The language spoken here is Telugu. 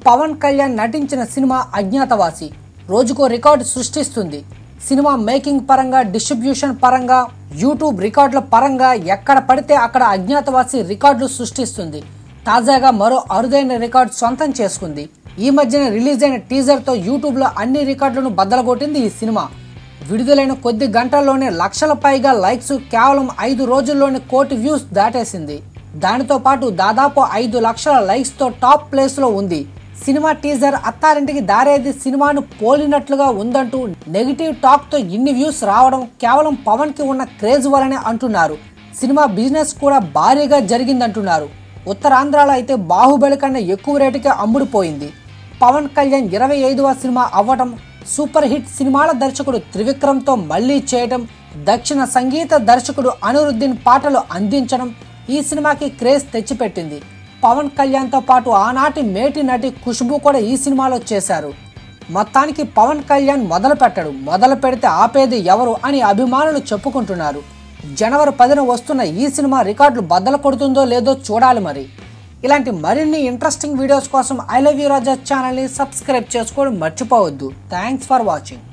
పవన్ కళ్యాణ్ నటించిన సినిమా అజ్ఞాతవాసి రోజుకో రికార్డు సృష్టిస్తుంది సినిమా మేకింగ్ పరంగా డిస్ట్రిబ్యూషన్ పరంగా యూట్యూబ్ రికార్డుల పరంగా ఎక్కడ పడితే అక్కడ అజ్ఞాతవాసి రికార్డులు సృష్టిస్తుంది తాజాగా మరో అరుదైన రికార్డు సొంతం చేసుకుంది ఈ మధ్యన రిలీజ్ అయిన టీజర్తో యూట్యూబ్లో అన్ని రికార్డులను బద్దలగొట్టింది ఈ సినిమా విడుదలైన కొద్ది గంటల్లోనే లక్షల పైగా లైక్స్ కేవలం ఐదు రోజుల్లోనే కోటి వ్యూస్ దాటేసింది దానితో పాటు దాదాపు ఐదు లక్షల లైక్స్ తో టాప్ ప్లేస్ లో ఉంది సినిమా టీజర్ అత్తారింటికి దారేది సినిమాను పోలినట్లుగా ఉందంటూ నెగిటివ్ టాక్ తో ఇన్ని వ్యూస్ రావడం కేవలం పవన్ కి ఉన్న క్రేజ్ వలనే అంటున్నారు సినిమా బిజినెస్ కూడా భారీగా జరిగిందంటున్నారు ఉత్తరాంధ్రలో అయితే బాహుబలి కన్నా ఎక్కువ రేటుకే అమ్ముడుపోయింది పవన్ కళ్యాణ్ ఇరవై ఐదవ సినిమా అవ్వటం సూపర్ హిట్ సినిమాల దర్శకుడు త్రివిక్రమ్తో మళ్లీ చేయటం దక్షిణ సంగీత దర్శకుడు అనిరుద్దీన్ పాటలు అందించడం ఈ సినిమాకి క్రేజ్ తెచ్చిపెట్టింది పవన్ కళ్యాణ్తో పాటు ఆనాటి మేటి నటి ఖుష్బు కూడా ఈ సినిమాలో చేశారు మొత్తానికి పవన్ కళ్యాణ్ మొదలు పెట్టడు మొదలు పెడితే ఆపేది ఎవరు అని అభిమానులు చెప్పుకుంటున్నారు జనవరి పదిన వస్తున్న ఈ సినిమా రికార్డులు బద్దలు కొడుతుందో లేదో చూడాలి మరి ఇలాంటి మరిన్ని ఇంట్రెస్టింగ్ వీడియోస్ కోసం ఐ లవ్ యూ రాజా ఛానల్ని సబ్స్క్రైబ్ చేసుకోవడం మర్చిపోవద్దు థ్యాంక్స్ ఫర్ వాచింగ్